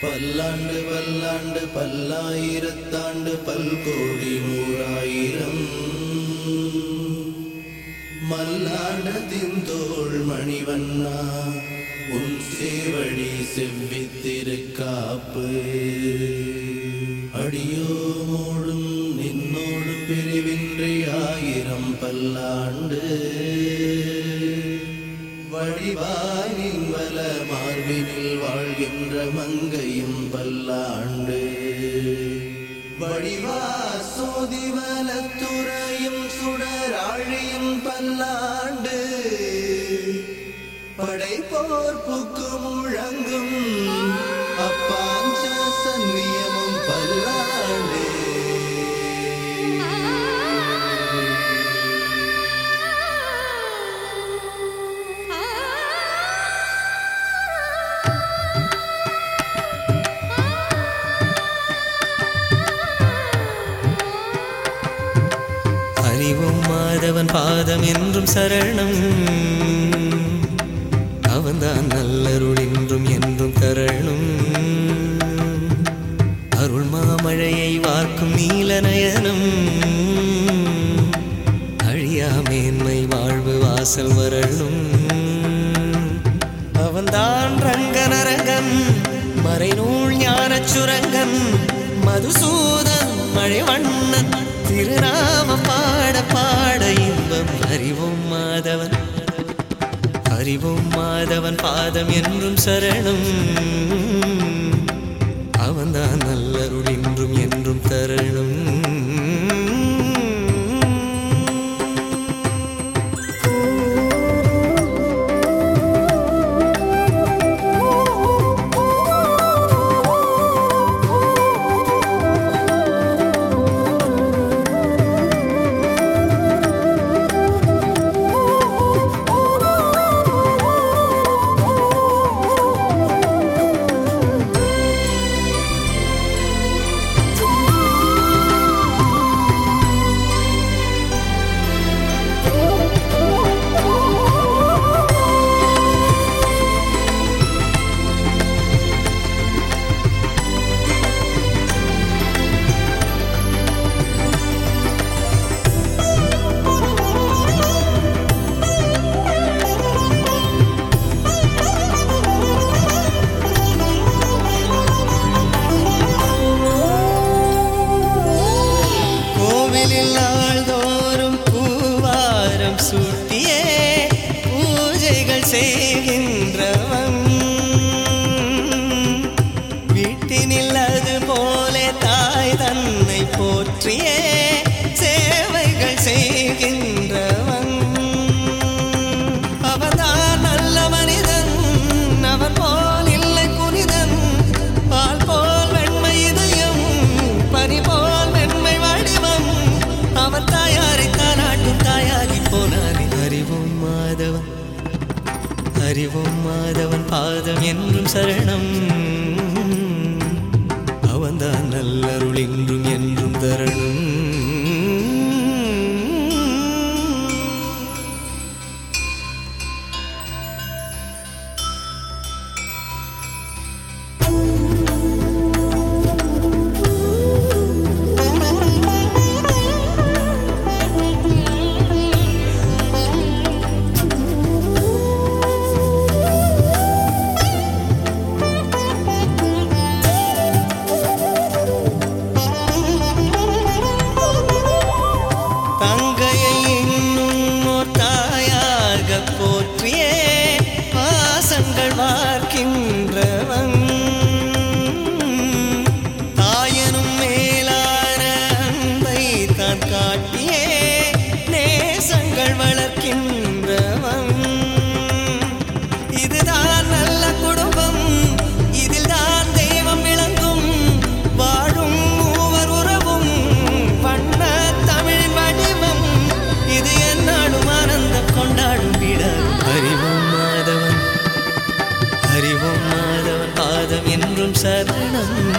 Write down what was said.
பல்லாண்டு பல்லாண்டு பல்லாயிரத்தாண்டு பல்கோடி நூறாயிரம் மல்லாண்டத்தின் தோள் மணிவண்ணா உன் சேவடி செவ்வித்திருக்காப்பு அடியோமோடும் நின்னோடு பிரிவின்றி ஆயிரம் பல்லாண்டு வடிவானின் வல மார்பினில் வாழ்கின்ற மங்கையும் பல்லாண்டு வடிவா சோதிவலத்துறையும் சுடராழியும் பல்லாண்டு படைப்போர்ப்புக்கு முழங்கும் அப்பாஞ்ச சன்னியமும் பல்லாண்டு அறிவும் மாதவன் பாதம் என்றும் சரணம் அவன்தான் நல்லருள் என்றும் என்றும் தரணும் அருள் மாமழையை வார்க்கும் நீல நயனம் அழியா மேன்மை வாழ்வு வாசல் வரணும் அவன்தான் ரங்கனரங்கன் மறைநூல் ஞானச் சுரங்கன் மதுசூதன் மழைவண்ணன் திருநாமம் பாட பாட இன்பம் அறிவோம் மாதவன் அறிவோம் மாதவன் பாதம் என்றும் சரணம் அவன்தான் நல்லருள் என்றும் என்றும் தரணும் கோவிலில் நாள்தோறும் பூவாரம் சூட்டியே பூஜைகள் செய்கின்றவன் வீட்டினில் அது போல தாய் தன்னை போற்றியே சேவைகள் செய்கின்றவன் அவன்தான் நல்ல மனிதன் அவன் போல் இல்லை புனிதன் பால் போல் வெண்மை இதயம் பனி போல் வெண்மை வடிவம் அவன் தாயாரை தானாட்டும் தாயாகி போனானே அறிவோம் மாதவன் அறிவோம் மாதவன் பாதம் என்றும் சரணம் அவன்தான் நல்லருள் என்றும் என்றும் தரணும் தங்கையை இன்னும் ஓர் தாயாக போற்றியே பாசங்கள் வார்க்கின்றவன் தாயனும் மேலான அன்பை தான் காட்டியே நேசங்கள் வளர்க்கின்றவன் இதுதான் நல்ல குடும்பம் இதில் தான் தெய்வம் விளங்கும் வாழும் மூவர் உறவும் வண்ண தமிழின் வடிவம் இது என்னாலும் ஆனந்தம் கொண்டாடும் வீடாகும் அறிவோம் மாதவன் அறிவோம் மாதவன் பாதம் என்றும் சரணம்